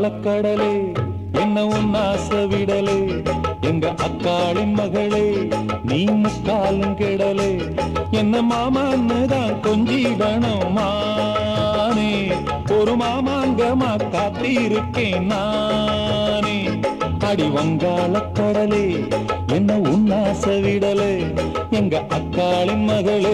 வங்காளக்கடலே என்ன உன்னாச விடலே எங்க அக்காளின் மகளே நீ முக்காலும் கெடலே என்ன மாமான்னு தான் கொஞ்சிடணும் மானே ஒரு மாமாங்கமா காத்திருக்கேன் நானே அடி வங்காளக்கடலே என்ன உன்னாச விடலே எங்க அக்காளின் மகளே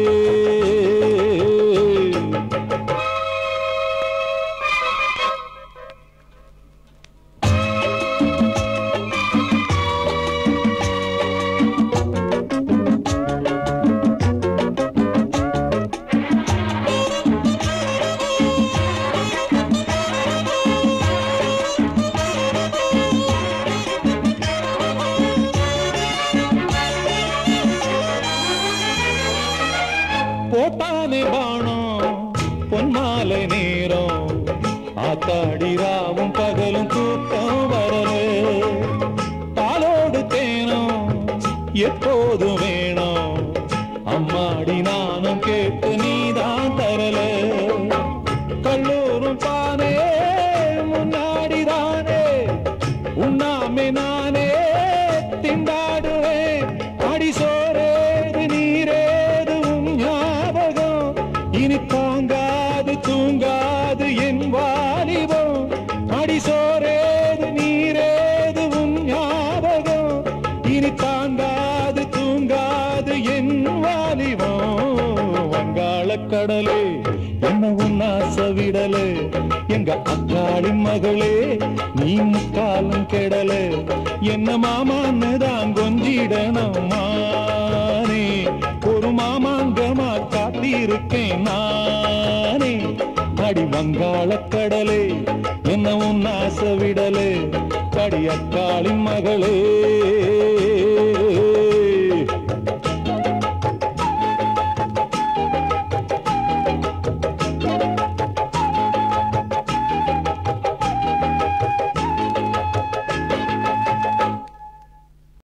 போட்டானே பாணம் பொன்மாலை நேரம் ஆத்தாடி ராவும் பகலும் தூக்கம் வரலே பாலோடு தேனும் எப்போதும் வேணும் அம்மாடி நானும் கேட்டு நீதான் தரல கல்லூரும் பானே முன்னாடி தானே உண்ணாமே நானே திண்டாடுவேன் அடி சோரேது நீரேது உன் ஞாபகம் இனி தாங்காது தூங்காது என் வாலிபம் அடி சோரேது நீரேது உன் ஞாபகம் இனி தாங்காது தூங்காது என் வாலிபம் வங்காளக்கடலே என்ன உன்னாச விடலே எங்க அக்காளின் மகளே நீ முக்காலும் கெடலே என்ன மாமான்னு தான் கொஞ்சிடணும் மானே ஒரு மாமாங்கமா காத்திருக்கேன் நானே அடி வங்காளக்கடலே என்ன உன்னாச விடலே கடி அக்காளின் மகளே